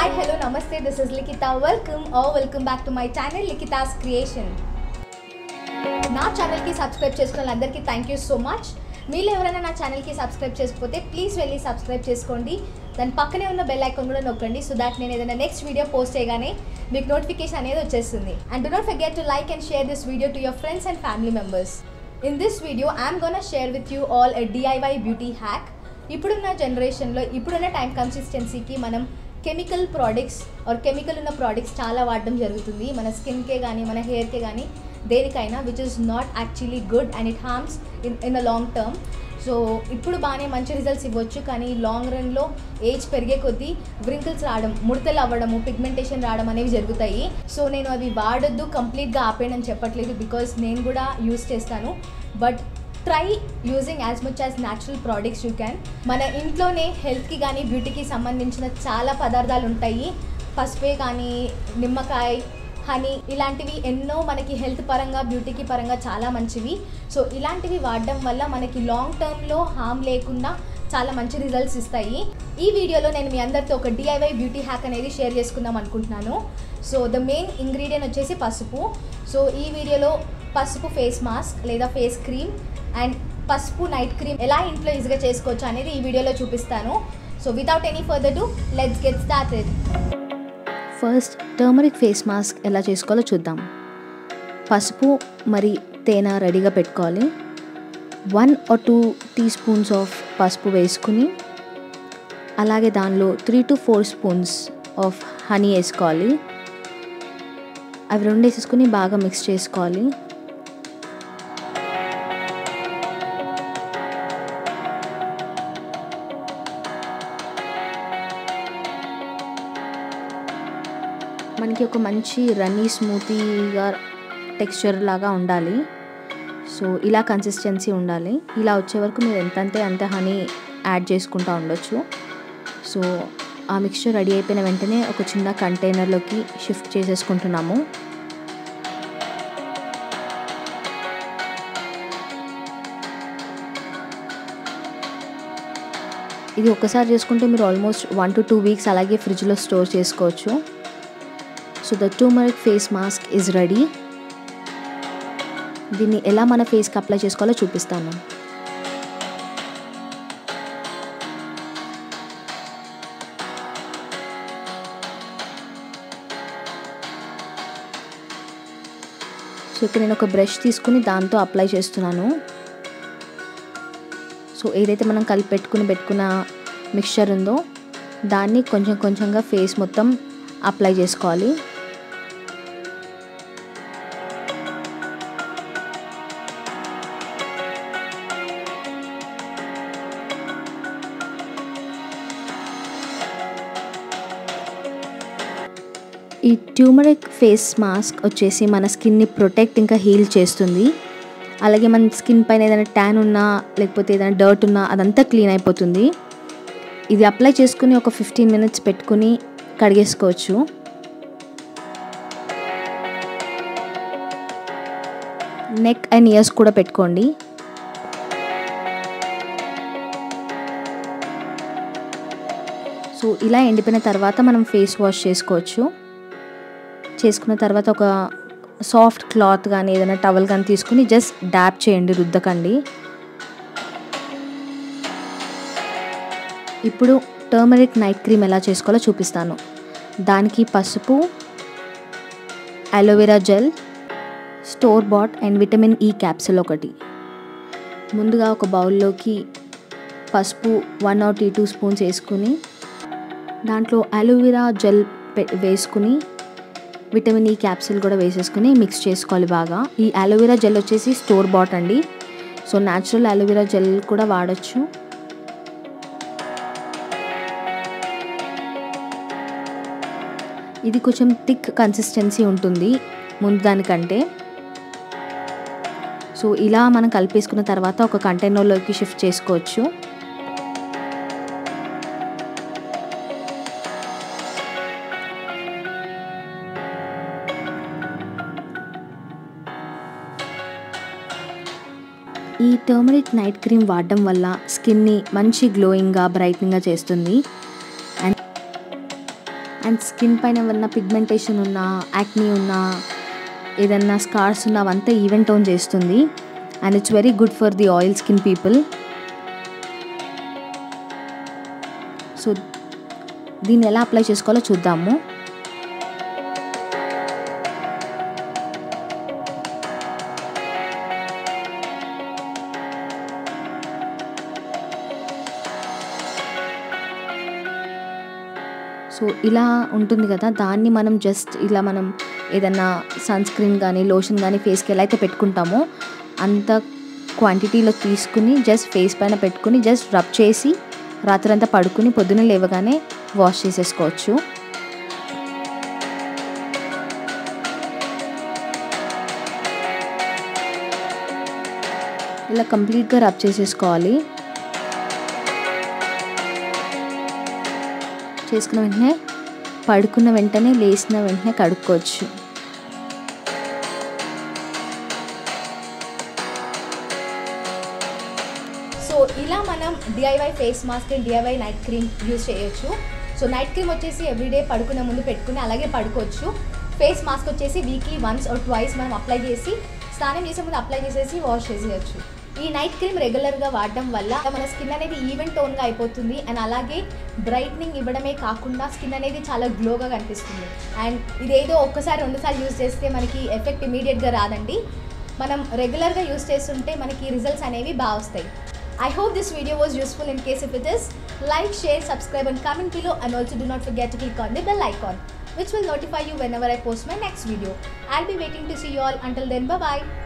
Hi hello namaste this is Likhita welcome or welcome back to my channel Likhita's creation నా ఛానల్కి subscribe చేసుకున్న వాళ్ళందరికీ thank you so much మీరు ఎవరైనా నా ఛానల్కి సబ్స్క్రైబ్ చేసుకోకపోతే ప్లీజ్ వెళ్ళి సబ్స్క్రైబ్ చేసుకోండి దాని పక్కనే ఉన్న బెల్ ఐకాన్ కూడా నొక్కండి సో దాట్ నేను ఏదైనా నెక్స్ట్ వీడియో పోస్ట్ చేయగానే మీకు నోటిఫికేషన్ అనేది వచ్చేస్తుంది and do not forget to like and share this video to your friends and family members in this video I'm gonna share with you all a DIY beauty hack ఇప్పుడున్న జనరేషన్లో ఇప్పుడున్న time కన్సిస్టెన్సీకి మనం chemical products or chemical ఉన్న products చాలా వాడడం జరుగుతుంది మన స్కిన్కే కానీ మన హెయిర్కే కానీ దేనికైనా which is not actually good and it harms in in the long term so ఇప్పుడు బాగానే మంచి రిజల్ట్స్ ఇవ్వచ్చు కానీ లాంగ్ రన్లో ఏజ్ పెరిగే కొద్దీ వ్రింకిల్స్ రావడం ముడతలు అవ్వడము పిగ్మెంటేషన్ రావడం అనేవి జరుగుతాయి సో నేను అవి వాడొద్దు కంప్లీట్గా ఆపేయడం అని చెప్పట్లేదు బికాస్ నేను కూడా యూస్ చేస్తాను but try using as much as natural products you can మన ఇంట్లోనే హెల్త్కి కానీ బ్యూటీకి సంబంధించిన చాలా పదార్థాలు ఉంటాయి పసుపే కానీ నిమ్మకాయ హనీ ఇలాంటివి ఎన్నో మనకి హెల్త్ పరంగా బ్యూటీకి పరంగా చాలా మంచివి సో ఇలాంటివి వాడడం వల్ల మనకి లాంగ్ టర్మ్లో హామ్ లేకుండా చాలా మంచి రిజల్ట్స్ ఇస్తాయి ఈ వీడియోలో నేను మీ అందరితో ఒక డిఐవై బ్యూటీ హ్యాక్ అనేది షేర్ చేసుకుందాం అనుకుంటున్నాను సో ద మెయిన్ ఇంగ్రీడియంట్ వచ్చేసి పసుపు సో ఈ వీడియోలో పసుపు ఫేస్ మాస్క్ లేదా ఫేస్ క్రీమ్ అండ్ పసుపు నైట్ క్రీమ్ ఎలా ఇంట్లో ఈజీగా చేసుకోవచ్చు అనేది ఈ వీడియోలో చూపిస్తాను so without any further to let's get started first turmeric face mask ఎలా చేసుకోవాలో చూద్దాం పసుపు మరి తేనె రెడీగా పెట్టుకోవాలి one or two teaspoons of పసుపు వేసుకుని అలాగే దానిలో three to four spoons of honey వేసుకోవాలి అవి రెండు వేసేసుకుని బాగా మిక్స్ చేసుకోవాలి మనకి ఒక మంచి రన్నీ స్మూతీగా టెక్స్చర్ లాగా ఉండాలి సో ఇలా కన్సిస్టెన్సీ ఉండాలి ఇలా వచ్చే వరకు మీరు ఎంత అంటే అంత హనీ యాడ్ చేసుకుంటూ ఉండొచ్చు సో ఆ మిక్స్చర్ రెడీ అయిపోయిన వెంటనే ఒక చిన్న కంటైనర్లోకి షిఫ్ట్ చేసేసుకుంటున్నాము ఇది ఒక్కసారి చేసుకుంటే మీరు almost one to two weeks అలాగే ఫ్రిడ్జ్లో స్టోర్ చేసుకోవచ్చు so the turmeric face mask is ready దీన్ని ఎలా మన ఫేస్కి అప్లై చేసుకోవాలో చూపిస్తాను సో ఇక్కడ నేను ఒక బ్రష్ తీసుకుని దాంతో అప్లై చేస్తున్నాను సో ఏదైతే మనం కలిపి పెట్టుకుని పెట్టుకున్న మిక్చర్ ఉందో దాన్ని కొంచెం కొంచెంగా ఫేస్ మొత్తం అప్లై చేసుకోవాలి ఈ ట్యూమరిక్ ఫేస్ మాస్క్ వచ్చేసి మన స్కిన్ని ప్రొటెక్ట్ ఇంకా హీల్ చేస్తుంది అలాగే మన స్కిన్ పైన ఏదైనా ట్యాన్ ఉన్నా లేకపోతే ఏదైనా డర్ట్ ఉన్నా అదంతా క్లీన్ అయిపోతుంది ఇది అప్లై చేసుకుని ఒక ఫిఫ్టీన్ మినిట్స్ పెట్టుకుని కడిగేసుకోవచ్చు నెక్ అండ్ ఇయర్స్ కూడా పెట్టుకోండి సో ఇలా ఎండిపోయిన తర్వాత మనం ఫేస్ వాష్ చేసుకోవచ్చు చేసుకున్న తర్వాత ఒక సాఫ్ట్ క్లాత్ కానీ ఏదైనా టవల్ కానీ తీసుకుని జస్ట్ డ్యాప్ చేయండి రుద్దకండి ఇప్పుడు టర్మరిక్ నైట్ క్రీమ్ ఎలా చేసుకోవాలో చూపిస్తాను దానికి పసుపు aloe vera gel store bought and vitamin E capsule ఒకటి ముందుగా ఒక బౌల్లోకి పసుపు one or tea two spoons వేసుకుని దాంట్లో అలోవెరా జెల్ వేసుకుని విటమిన్ ఈ క్యాప్సిల్ కూడా వేసేసుకుని మిక్స్ చేసుకోవాలి బాగా ఈ అలోవెరా జెల్ వచ్చేసి స్టోర్ బాట్ అండి సో న్యాచురల్ అలోవెరా జెల్ కూడా వాడచ్చు ఇది కొంచెం థిక్ కన్సిస్టెన్సీ ఉంటుంది ముందు దానికంటే సో ఇలా మనం కలిపేసుకున్న తర్వాత ఒక కంటైనర్లోకి షిఫ్ట్ చేసుకోవచ్చు ఈ టర్మరిక్ నైట్ క్రీమ్ వాడడం వల్ల స్కిన్ని మంచి గ్లోయింగ్గా బ్రైట్నింగ్గా చేస్తుంది అండ్ అండ్ స్కిన్ పైన ఏమన్నా పిగ్మెంటేషన్ ఉన్నా యాక్నీ ఉన్నా ఏదన్నా స్కార్స్ ఉన్నా అవంతా ఈవెంట్ టోన్ చేస్తుంది and it's very good for the oil skin people so దీన్ని ఎలా అప్లై చేసుకోవాలో చూద్దాము సో ఇలా ఉంటుంది కదా దాన్ని మనం జస్ట్ ఇలా మనం ఏదన్నా సన్ స్క్రీన్ కానీ లోషన్ కానీ ఫేస్కి ఎలా అయితే పెట్టుకుంటామో అంత క్వాంటిటీలో తీసుకుని జస్ట్ ఫేస్ పైన పెట్టుకుని జస్ట్ రబ్ చేసి రాత్రంతా పడుకుని పొద్దున్న లేవగానే వాష్ చేసేసుకోవచ్చు ఇలా కంప్లీట్గా రబ్ చేసేసుకోవాలి చేసుకున్న వెంటనే పడుకున్న వెంటనే లేచిన వెంటనే కడుక్కోవచ్చు సో ఇలా మనం DIY face mask and DIY night cream use చేయొచ్చు సో నైట్ క్రీమ్ వచ్చేసి ఎవ్రీడే పడుకునే ముందు పెట్టుకుని అలాగే పడుకోవచ్చు ఫేస్ మాస్క్ వచ్చేసి వీక్లీ వన్స్ ఆర్ ట్వైస్ మనం అప్లై చేసి స్నానం చేసే ముందు అప్లై చేసేసి వాష్ చేసేయచ్చు ఈ నైట్ క్రీమ్ రెగ్యులర్గా వాడడం వల్ల మన స్కిన్ అనేది ఈవెన్ టోన్గా అయిపోతుంది అండ్ అలాగే బ్రైట్నింగ్ ఇవ్వడమే కాకుండా స్కిన్ అనేది చాలా గ్లోగా కనిపిస్తుంది అండ్ ఇదేదో ఒక్కసారి రెండుసార్లు యూజ్ చేస్తే మనకి ఎఫెక్ట్ ఇమీడియట్గా రాదండి మనం రెగ్యులర్గా యూజ్ చేస్తుంటే మనకి రిజల్ట్స్ అనేవి బాగా వస్తాయి I hope this video was useful in case if it is, like, share, subscribe and comment below and also do not forget to click on the bell icon which will notify you whenever I post my next video. I'll be waiting to see you all until then bye bye.